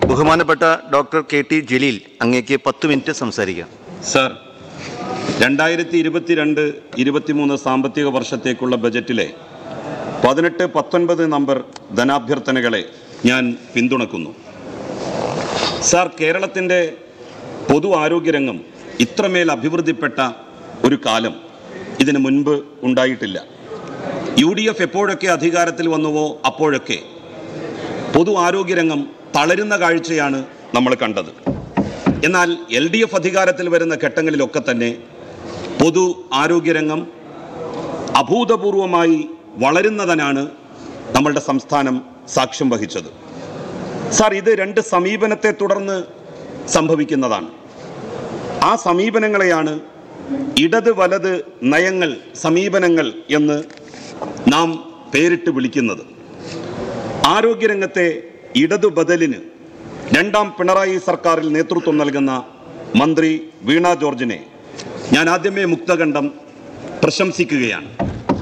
ബഹുമാനപ്പെട്ട doctor K T Jaleel അങ്ങേക്ക് പത്ത് മിനിറ്റ് സംസാരിക്കാം സർ രണ്ടായിരത്തി ഇരുപത്തിരണ്ട് ഇരുപത്തിമൂന്ന് സാമ്പത്തിക വർഷത്തേക്കുള്ള ബജറ്റിലെ പതിനെട്ട് പത്തൊൻപത് നമ്പർ ധനാഭ്യർത്ഥനകളെ ഞാൻ പിന്തുണക്കുന്നു സാർ കേരളത്തിൻ്റെ പൊതു ആരോഗ്യരംഗം ഇത്രമേൽ അഭിവൃദ്ധിപ്പെട്ട ഒരു കാലം ഇതിനു മുൻപ് ഉണ്ടായിട്ടില്ല യു ഡി എഫ് എപ്പോഴൊക്കെ അധികാരത്തിൽ വന്നുവോ അപ്പോഴൊക്കെ പൊതു ആരോഗ്യരംഗം തളരുന്ന കാഴ്ചയാണ് നമ്മൾ കണ്ടത് എന്നാൽ എൽ ഡി എഫ് അധികാരത്തിൽ വരുന്ന ഘട്ടങ്ങളിലൊക്കെ തന്നെ പൊതു ആരോഗ്യരംഗം അഭൂതപൂർവമായി വളരുന്നതിനാണ് നമ്മളുടെ സംസ്ഥാനം സാക്ഷ്യം വഹിച്ചത് സാർ ഇത് രണ്ട് സമീപനത്തെ തുടർന്ന് സംഭവിക്കുന്നതാണ് ആ സമീപനങ്ങളെയാണ് ഇടത് വലത് നയങ്ങൾ സമീപനങ്ങൾ എന്ന് നാം പേരിട്ട് വിളിക്കുന്നത് ആരോഗ്യരംഗത്തെ ഇടതു ബദലിന് രണ്ടാം പിണറായി സർക്കാരിൽ നേതൃത്വം നൽകുന്ന മന്ത്രി വീണ ജോർജിനെ ഞാൻ ആദ്യമേ മുക്തകണ്ഠം പ്രശംസിക്കുകയാണ്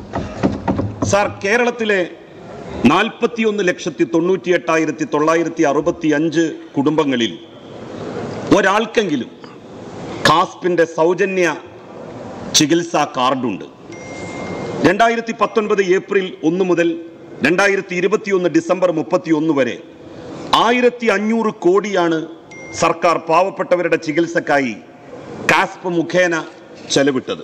സാർ കേരളത്തിലെ നാൽപ്പത്തിയൊന്ന് ലക്ഷത്തി തൊണ്ണൂറ്റി എട്ടായിരത്തി തൊള്ളായിരത്തി അറുപത്തി അഞ്ച് കുടുംബങ്ങളിൽ ഒരാൾക്കെങ്കിലും കാസ്പിന്റെ സൗജന്യ ചികിത്സാ കാർഡുണ്ട് രണ്ടായിരത്തി പത്തൊൻപത് ഏപ്രിൽ ഒന്ന് മുതൽ രണ്ടായിരത്തി ഇരുപത്തിയൊന്ന് ഡിസംബർ മുപ്പത്തിയൊന്ന് വരെ ആയിരത്തി അഞ്ഞൂറ് കോടിയാണ് സർക്കാർ പാവപ്പെട്ടവരുടെ ചികിത്സക്കായി കാസ്പ് മുഖേന ചെലവിട്ടത്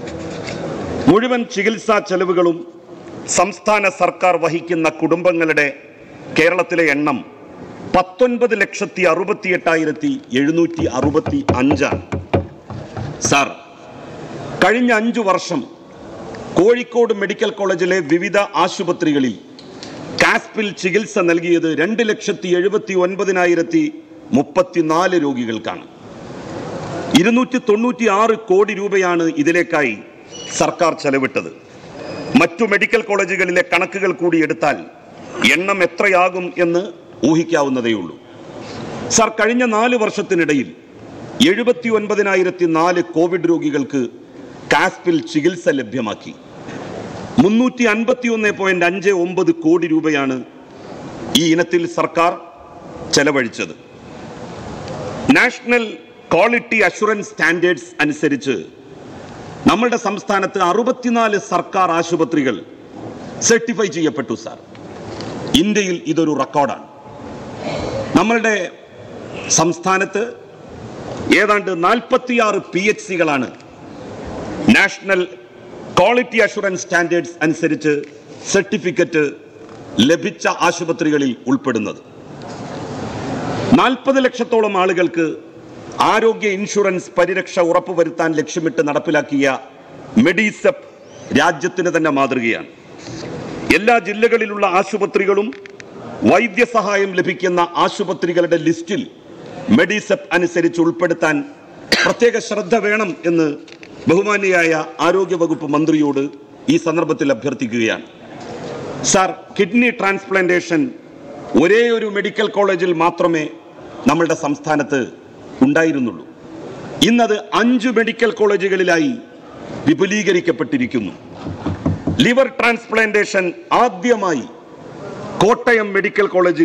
മുഴുവൻ ചികിത്സാ ചെലവുകളും സംസ്ഥാന സർക്കാർ വഹിക്കുന്ന കുടുംബങ്ങളുടെ കേരളത്തിലെ എണ്ണം പത്തൊൻപത് ലക്ഷത്തി അറുപത്തി എട്ടായിരത്തി എഴുന്നൂറ്റി അറുപത്തി അഞ്ചാണ് സാർ കഴിഞ്ഞ അഞ്ചു വർഷം കോഴിക്കോട് മെഡിക്കൽ കോളേജിലെ വിവിധ ആശുപത്രികളിൽ കാസ്പിൽ ചികിത്സ നൽകിയത് രണ്ട് ലക്ഷത്തി എഴുപത്തി ഒൻപതിനായിരത്തി മുപ്പത്തിനാല് രോഗികൾക്കാണ് ഇരുന്നൂറ്റി തൊണ്ണൂറ്റി ആറ് കോടി രൂപയാണ് ഇതിലേക്കായി സർക്കാർ ചെലവിട്ടത് മറ്റു മെഡിക്കൽ കോളേജുകളിലെ കണക്കുകൾ കൂടി എടുത്താൽ എണ്ണം എത്രയാകും എന്ന് ഊഹിക്കാവുന്നതേയുള്ളൂ സാർ കഴിഞ്ഞ നാല് വർഷത്തിനിടയിൽ എഴുപത്തി ഒൻപതിനായിരത്തി നാല് കോവിഡ് രോഗികൾക്ക് കാസ്പിൽ ചികിത്സ ലഭ്യമാക്കി മുന്നൂറ്റി അൻപത്തി ഒന്ന് പോയിന്റ് അഞ്ച് ഒമ്പത് കോടി രൂപയാണ് ഈ ഇനത്തിൽ സർക്കാർ ചെലവഴിച്ചത് നാഷണൽ ക്വാളിറ്റി അഷുറൻസ് സ്റ്റാൻഡേർഡ്സ് അനുസരിച്ച് നമ്മളുടെ സംസ്ഥാനത്ത് അറുപത്തിനാല് സർക്കാർ ആശുപത്രികൾ സർട്ടിഫൈ ചെയ്യപ്പെട്ടു സാർ ഇന്ത്യയിൽ ഇതൊരു റെക്കോർഡാണ് നമ്മളുടെ സംസ്ഥാനത്ത് ഏതാണ്ട് നാൽപ്പത്തിയാറ് പി എച്ച് സികളാണ് നാഷണൽ ക്വാളിറ്റി അഷുറൻസ് സ്റ്റാൻഡേർഡ്സ് അനുസരിച്ച് സർട്ടിഫിക്കറ്റ് ലഭിച്ച ആശുപത്രികളിൽ ഉൾപ്പെടുന്നത് നാൽപ്പത് ലക്ഷത്തോളം ആളുകൾക്ക് ആരോഗ്യ ഇൻഷുറൻസ് പരിരക്ഷ ഉറപ്പുവരുത്താൻ ലക്ഷ്യമിട്ട് നടപ്പിലാക്കിയ മെഡിസെപ്പ് രാജ്യത്തിന് തന്നെ മാതൃകയാണ് എല്ലാ ജില്ലകളിലുള്ള ആശുപത്രികളും വൈദ്യസഹായം ലഭിക്കുന്ന ആശുപത്രികളുടെ ലിസ്റ്റിൽ മെഡിസെപ്പ് അനുസരിച്ച് ഉൾപ്പെടുത്താൻ പ്രത്യേക ശ്രദ്ധ വേണം എന്ന് ബഹുമാനിയായ ആരോഗ്യവകുപ്പ് മന്ത്രിയോട് ഈ സന്ദർഭത്തിൽ അഭ്യർത്ഥിക്കുകയാണ് സാർ കിഡ്നി ട്രാൻസ്പ്ലാന്റേഷൻ ഒരേ ഒരു മെഡിക്കൽ കോളേജിൽ മാത്രമേ നമ്മളുടെ സംസ്ഥാനത്ത് ഉണ്ടായിരുന്നുള്ളൂ ഇന്നത് അഞ്ച് മെഡിക്കൽ കോളേജുകളിലായി വിപുലീകരിക്കപ്പെട്ടിരിക്കുന്നു ലിവർ ട്രാൻസ്പ്ലാന്റേഷൻ ആദ്യമായി കോട്ടയം മെഡിക്കൽ കോളേജിൽ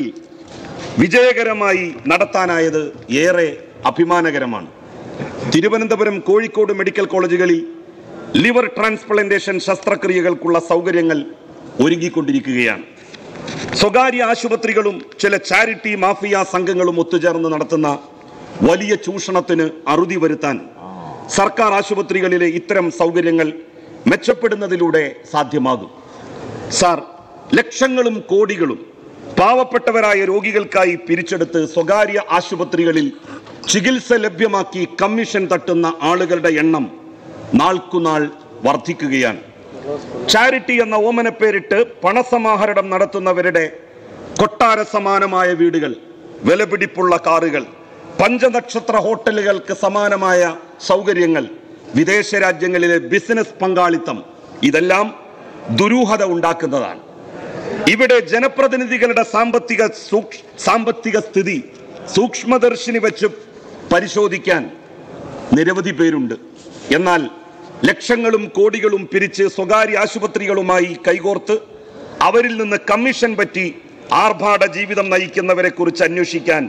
വിജയകരമായി നടത്താനായത് ഏറെ അഭിമാനകരമാണ് തിരുവനന്തപുരം കോഴിക്കോട് മെഡിക്കൽ കോളേജുകളിൽ ലിവർ ട്രാൻസ്പ്ലാന്റേഷൻ ശസ്ത്രക്രിയകൾക്കുള്ള സൗകര്യങ്ങൾ ഒരുങ്ങിക്കൊണ്ടിരിക്കുകയാണ് സ്വകാര്യ ആശുപത്രികളും ചില ചാരിറ്റി മാഫിയ സംഘങ്ങളും ഒത്തുചേർന്ന് നടത്തുന്ന വലിയ ചൂഷണത്തിന് അറുതി വരുത്താൻ സർക്കാർ ആശുപത്രികളിലെ ഇത്തരം സൗകര്യങ്ങൾ മെച്ചപ്പെടുന്നതിലൂടെ സാധ്യമാകും സാർ ലക്ഷങ്ങളും കോടികളും പാവപ്പെട്ടവരായ രോഗികൾക്കായി പിരിച്ചെടുത്ത് സ്വകാര്യ ആശുപത്രികളിൽ ചികിത്സ ലഭ്യമാക്കി കമ്മീഷൻ തട്ടുന്ന ആളുകളുടെ എണ്ണം നാൾക്കുനാൾ വർദ്ധിക്കുകയാണ് ചാരിറ്റി എന്ന ഓമനപ്പേരിട്ട് പണസമാഹരണം നടത്തുന്നവരുടെ കൊട്ടാര സമാനമായ വീടുകൾ വിലപിടിപ്പുള്ള കാറുകൾ പഞ്ചനക്ഷത്ര ഹോട്ടലുകൾക്ക് സമാനമായ സൗകര്യങ്ങൾ വിദേശ രാജ്യങ്ങളിലെ ബിസിനസ് പങ്കാളിത്തം ഇതെല്ലാം ദുരൂഹത ഉണ്ടാക്കുന്നതാണ് ഇവിടെ ജനപ്രതിനിധികളുടെ സാമ്പത്തിക സൂക്ഷ് സാമ്പത്തിക സ്ഥിതി സൂക്ഷ്മദർശിനി വെച്ച് പരിശോധിക്കാൻ നിരവധി പേരുണ്ട് എന്നാൽ ലക്ഷങ്ങളും കോടികളും പിരിച്ച് സ്വകാര്യ ആശുപത്രികളുമായി കൈകോർത്ത് അവരിൽ നിന്ന് കമ്മീഷൻ പറ്റി ആർഭാട ജീവിതം നയിക്കുന്നവരെ കുറിച്ച് അന്വേഷിക്കാൻ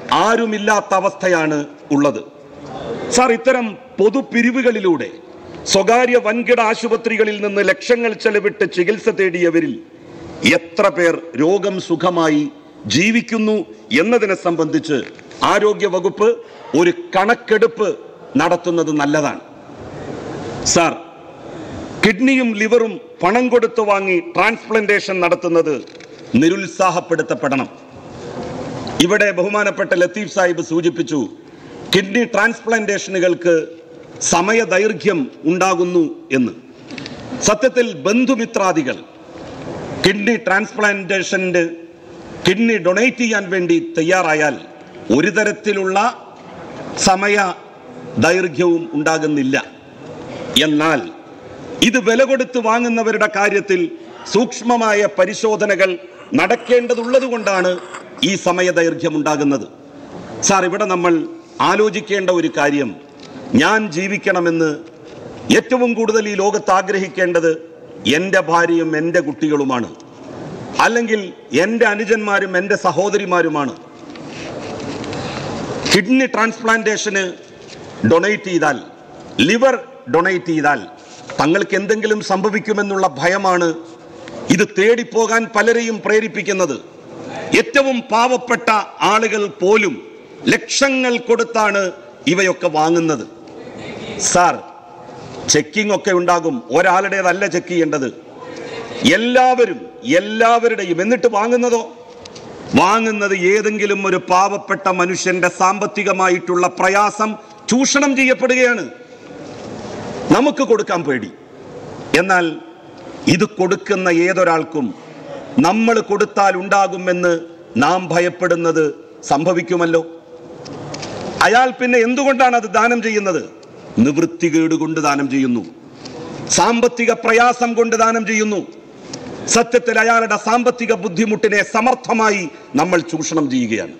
ആരുമില്ലാത്ത അവസ്ഥയാണ് ഉള്ളത് സാർ ഇത്തരം പൊതുപിരിവുകളിലൂടെ സ്വകാര്യ വൻകിട ആശുപത്രികളിൽ നിന്ന് ലക്ഷങ്ങൾ ചെലവിട്ട് ചികിത്സ തേടിയവരിൽ എത്ര പേർ രോഗം സുഖമായി ജീവിക്കുന്നു എന്നതിനെ സംബന്ധിച്ച് ആരോഗ്യ വകുപ്പ് ഒരു കണക്കെടുപ്പ് നടത്തുന്നത് നല്ലതാണ് സാർ കിഡ്നിയും ലിവറും പണം കൊടുത്തു വാങ്ങി ട്രാൻസ്പ്ലാന്റേഷൻ നടത്തുന്നത് നിരുത്സാഹപ്പെടുത്തപ്പെടണം ഇവിടെ ബഹുമാനപ്പെട്ട ലത്തീഫ് സാഹിബ് സൂചിപ്പിച്ചു കിഡ്നി ട്രാൻസ്പ്ലാന്റേഷനുകൾക്ക് സമയദൈർഘ്യം ഉണ്ടാകുന്നു എന്ന് സത്യത്തിൽ ബന്ധുമിത്രാദികൾ കിഡ്നി ട്രാൻസ്പ്ലാന്റേഷൻ്റെ കിഡ്നി ഡൊണേറ്റ് ചെയ്യാൻ വേണ്ടി തയ്യാറായാൽ ഒരു തരത്തിലുള്ള സമയ ദൈർഘ്യവും ഉണ്ടാകുന്നില്ല എന്നാൽ ഇത് വില കൊടുത്ത് വാങ്ങുന്നവരുടെ കാര്യത്തിൽ സൂക്ഷ്മമായ പരിശോധനകൾ നടക്കേണ്ടതുള്ളത് കൊണ്ടാണ് ഈ സമയദൈർഘ്യം ഉണ്ടാകുന്നത് സാർ ഇവിടെ നമ്മൾ ആലോചിക്കേണ്ട ഒരു കാര്യം ഞാൻ ജീവിക്കണമെന്ന് ഏറ്റവും കൂടുതൽ ഈ ലോകത്ത് ആഗ്രഹിക്കേണ്ടത് എൻ്റെ ഭാര്യയും എൻ്റെ കുട്ടികളുമാണ് അല്ലെങ്കിൽ എൻ്റെ അനുജന്മാരും എൻ്റെ സഹോദരിമാരുമാണ് കിഡ്നി ട്രാൻസ്പ്ലാന്റേഷന് ഡൊണേറ്റ് ചെയ്താൽ ലിവർ ഡൊണേറ്റ് ചെയ്താൽ തങ്ങൾക്ക് എന്തെങ്കിലും സംഭവിക്കുമെന്നുള്ള ഭയമാണ് ഇത് തേടിപ്പോകാൻ പലരെയും പ്രേരിപ്പിക്കുന്നത് ഏറ്റവും പാവപ്പെട്ട ആളുകൾ പോലും ലക്ഷങ്ങൾ കൊടുത്താണ് ഇവയൊക്കെ വാങ്ങുന്നത് സാർ ചെക്കിംഗ് ഒക്കെ ഉണ്ടാകും ഒരാളുടേതല്ല ചെക്ക് ചെയ്യേണ്ടത് എല്ലാവരും എല്ലാവരുടെയും എന്നിട്ട് വാങ്ങുന്നതോ വാങ്ങുന്നത് ഏതെങ്കിലും ഒരു പാവപ്പെട്ട മനുഷ്യന്റെ സാമ്പത്തികമായിട്ടുള്ള പ്രയാസം ചൂഷണം ചെയ്യപ്പെടുകയാണ് നമുക്ക് കൊടുക്കാൻ പേടി എന്നാൽ ഇത് കൊടുക്കുന്ന ഏതൊരാൾക്കും നമ്മൾ കൊടുത്താൽ ഉണ്ടാകുമെന്ന് നാം ഭയപ്പെടുന്നത് സംഭവിക്കുമല്ലോ അയാൾ പിന്നെ എന്തുകൊണ്ടാണ് അത് ദാനം ചെയ്യുന്നത് നിവൃത്തികേട് കൊണ്ട് ദാനം ചെയ്യുന്നു സാമ്പത്തിക പ്രയാസം കൊണ്ട് ദാനം ചെയ്യുന്നു സത്യത്തിൽ അയാളുടെ സാമ്പത്തിക ബുദ്ധിമുട്ടിനെ സമർത്ഥമായി നമ്മൾ ചൂഷണം ചെയ്യുകയാണ്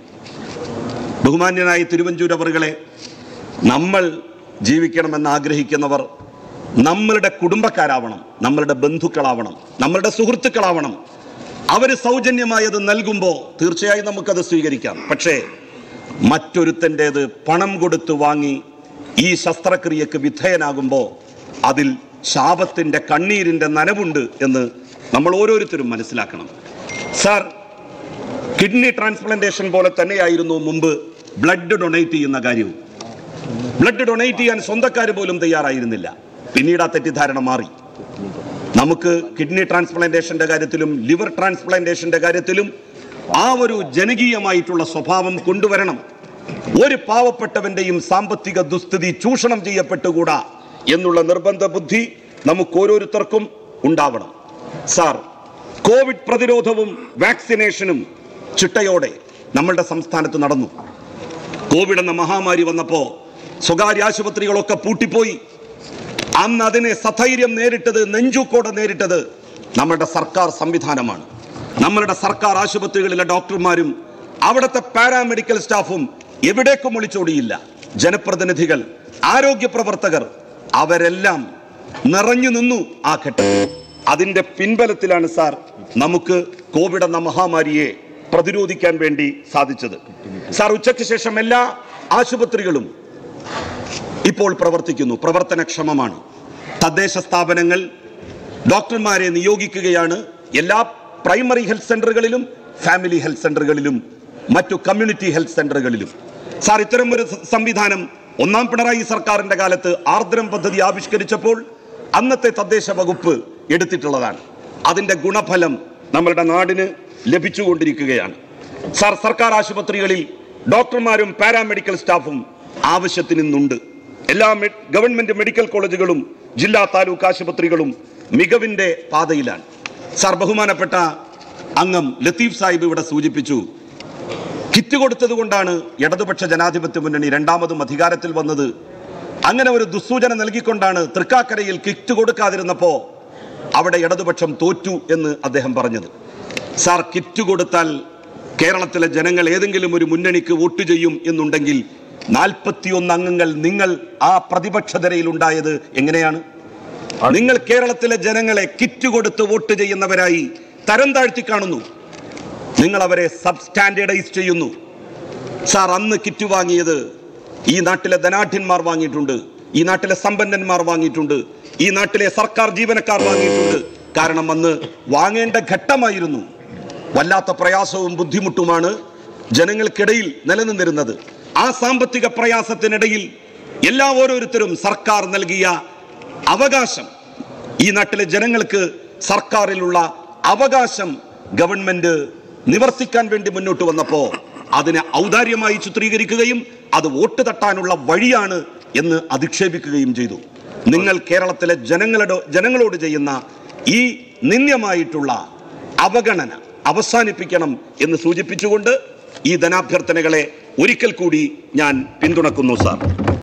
ബഹുമാന്യനായ തിരുവഞ്ചൂരവറുകളെ നമ്മൾ ജീവിക്കണമെന്ന് ആഗ്രഹിക്കുന്നവർ നമ്മളുടെ കുടുംബക്കാരാവണം നമ്മളുടെ ബന്ധുക്കളാവണം നമ്മളുടെ സുഹൃത്തുക്കളാവണം അവർ സൗജന്യമായി അത് നൽകുമ്പോൾ തീർച്ചയായും നമുക്കത് സ്വീകരിക്കാം പക്ഷേ മറ്റൊരുത്തൻ്റേത് പണം കൊടുത്തു വാങ്ങി ഈ ശസ്ത്രക്രിയക്ക് വിധേയനാകുമ്പോൾ അതിൽ ശാപത്തിൻ്റെ കണ്ണീരിൻ്റെ നനവുണ്ട് എന്ന് നമ്മൾ ഓരോരുത്തരും മനസ്സിലാക്കണം സാർ കിഡ്നി ട്രാൻസ്പ്ലാന്റേഷൻ പോലെ തന്നെയായിരുന്നു മുമ്പ് ബ്ലഡ് ഡൊണേറ്റ് ചെയ്യുന്ന കാര്യവും ബ്ലഡ് ഡൊണേറ്റ് ചെയ്യാൻ സ്വന്തക്കാർ പോലും തയ്യാറായിരുന്നില്ല പിന്നീട് ആ തെറ്റിദ്ധാരണ മാറി നമുക്ക് കിഡ്നി ട്രാൻസ്പ്ലാന്റേഷന്റെ കാര്യത്തിലും ലിവർ ട്രാൻസ്പ്ലാന്റേഷന്റെ കാര്യത്തിലും ആ ഒരു ജനകീയമായിട്ടുള്ള സ്വഭാവം കൊണ്ടുവരണം ഒരു പാവപ്പെട്ടവന്റെയും സാമ്പത്തിക ദുസ്ഥിതി ചൂഷണം ചെയ്യപ്പെട്ടുകൂടാ എന്നുള്ള നിർബന്ധ ബുദ്ധി നമുക്ക് ഓരോരുത്തർക്കും ഉണ്ടാവണം സാർ കോവിഡ് പ്രതിരോധവും വാക്സിനേഷനും ചിട്ടയോടെ നമ്മളുടെ സംസ്ഥാനത്ത് നടന്നു കോവിഡ് എന്ന മഹാമാരി വന്നപ്പോ സ്വകാര്യ ആശുപത്രികളൊക്കെ പൂട്ടിപ്പോയി അന്ന് അതിനെ സധൈര്യം നേരിട്ടത് നെഞ്ചുക്കോടെ നേരിട്ടത് നമ്മുടെ സർക്കാർ സംവിധാനമാണ് നമ്മളുടെ സർക്കാർ ആശുപത്രികളിലെ ഡോക്ടർമാരും അവിടുത്തെ പാരാമെഡിക്കൽ സ്റ്റാഫും എവിടേക്കും ഒളിച്ചോടിയില്ല ജനപ്രതിനിധികൾ ആരോഗ്യ പ്രവർത്തകർ അവരെല്ലാം നിറഞ്ഞു നിന്നു ആ ഘട്ടത്തിൽ അതിന്റെ പിൻബലത്തിലാണ് സാർ നമുക്ക് കോവിഡ് എന്ന മഹാമാരിയെ പ്രതിരോധിക്കാൻ വേണ്ടി സാധിച്ചത് സാർ ഉച്ചയ്ക്ക് ശേഷം എല്ലാ ആശുപത്രികളും ഇപ്പോൾ പ്രവർത്തിക്കുന്നു പ്രവർത്തനക്ഷമമാണ് തദ്ദേശ സ്ഥാപനങ്ങൾ ഡോക്ടർമാരെ നിയോഗിക്കുകയാണ് എല്ലാ പ്രൈമറി ഹെൽത്ത് സെന്ററുകളിലും ഫാമിലി ഹെൽത്ത് സെന്ററുകളിലും മറ്റു കമ്മ്യൂണിറ്റി ഹെൽത്ത് സെന്ററുകളിലും സാർ ഇത്തരം ഒരു സ- സംവിധാനം ഒന്നാം പിണറായി സർക്കാരിന്റെ കാലത്ത് ആർദ്രം പദ്ധതി ആവിഷ്കരിച്ചപ്പോൾ അന്നത്തെ തദ്ദേശ വകുപ്പ് എടുത്തിട്ടുള്ളതാണ് അതിന്റെ ഗുണഫലം നമ്മളുടെ നാടിന് ലഭിച്ചുകൊണ്ടിരിക്കുകയാണ് സാർ സർക്കാർ ആശുപത്രികളിൽ ഡോക്ടർമാരും പാരാമെഡിക്കൽ സ്റ്റാഫും ആവശ്യത്തിന് ഇന്നുണ്ട് എല്ലാ മെ- ഗവൺമെന്റ് മെഡിക്കൽ കോളേജുകളും ജില്ലാ താലൂക്ക് ആശുപത്രികളും മികവിന്റെ പാതയിലാണ് സാർ ബഹുമാനപ്പെട്ട അംഗം ലത്തീഫ് സാഹിബ് ഇവിടെ സൂചിപ്പിച്ചു കിറ്റ് കൊടുത്തത് കൊണ്ടാണ് ഇടതുപക്ഷ ജനാധിപത്യ മുന്നണി രണ്ടാമതും അധികാരത്തിൽ വന്നത് അങ്ങനെ ഒരു ദുസ്സൂചന നൽകിക്കൊണ്ടാണ് തൃക്കാക്കരയിൽ കിറ്റ് കൊടുക്കാതിരുന്നപ്പോ അവിടെ ഇടതുപക്ഷം തോറ്റു എന്ന് അദ്ദേഹം പറഞ്ഞത് സാർ കിറ്റ് കൊടുത്താൽ കേരളത്തിലെ ജനങ്ങൾ ഏതെങ്കിലും ഒരു മുന്നണിക്ക് വോട്ട് ചെയ്യും എന്നുണ്ടെങ്കിൽ നാൽപ്പത്തിയൊന്ന് അംഗങ്ങൾ നിങ്ങൾ ആ പ്രതിപക്ഷതരയിൽ ഉണ്ടായത് എങ്ങനെയാണ് നിങ്ങൾ കേരളത്തിലെ ജനങ്ങളെ കിറ്റ് കൊടുത്ത് വോട്ട് ചെയ്യുന്നവരായി തരം താഴ്ത്തി കാണുന്നു നിങ്ങൾ അവരെ സബ് സ്റ്റാൻഡേർഡൈസ് ചെയ്യുന്നു സാർ അന്ന് കിറ്റ് വാങ്ങിയത് ഈ നാട്ടിലെ ധനാഢ്യന്മാർ വാങ്ങിയിട്ടുണ്ട് ഈ നാട്ടിലെ സമ്പന്നന്മാർ വാങ്ങിയിട്ടുണ്ട് ഈ നാട്ടിലെ സർക്കാർ ജീവനക്കാർ വാങ്ങിയിട്ടുണ്ട് കാരണം അന്ന് വാങ്ങേണ്ട ഘട്ടമായിരുന്നു വല്ലാത്ത പ്രയാസവും ബുദ്ധിമുട്ടുമാണ് ജനങ്ങൾക്കിടയിൽ നിലനിന്നിരുന്നത് ആ സാമ്പത്തിക പ്രയാസത്തിനിടയിൽ എല്ലാ ഓരോരുത്തരും സർക്കാർ നൽകിയ അവകാശം ഈ നാട്ടിലെ ജനങ്ങൾക്ക് സർക്കാരിലുള്ള അവകാശം ഗവൺമെന്റ് നിവർത്തിക്കാൻ വേണ്ടി മുന്നോട്ട് വന്നപ്പോ അതിനെ ഔദാര്യമായി ചിത്രീകരിക്കുകയും അത് വോട്ട് തട്ടാനുള്ള വഴിയാണ് എന്ന് അധിക്ഷേപിക്കുകയും ചെയ്തു നിങ്ങൾ കേരളത്തിലെ ജനങ്ങളുടെ ജനങ്ങളോട് ചെയ്യുന്ന ഈ നിന്ദ്യമായിട്ടുള്ള അവഗണന അവസാനിപ്പിക്കണം എന്ന് സൂചിപ്പിച്ചുകൊണ്ട് ഈ ധനാഭ്യർത്ഥനകളെ ഒരിക്കൽ കൂടി ഞാൻ പിന്തുണക്കുന്നു സാർ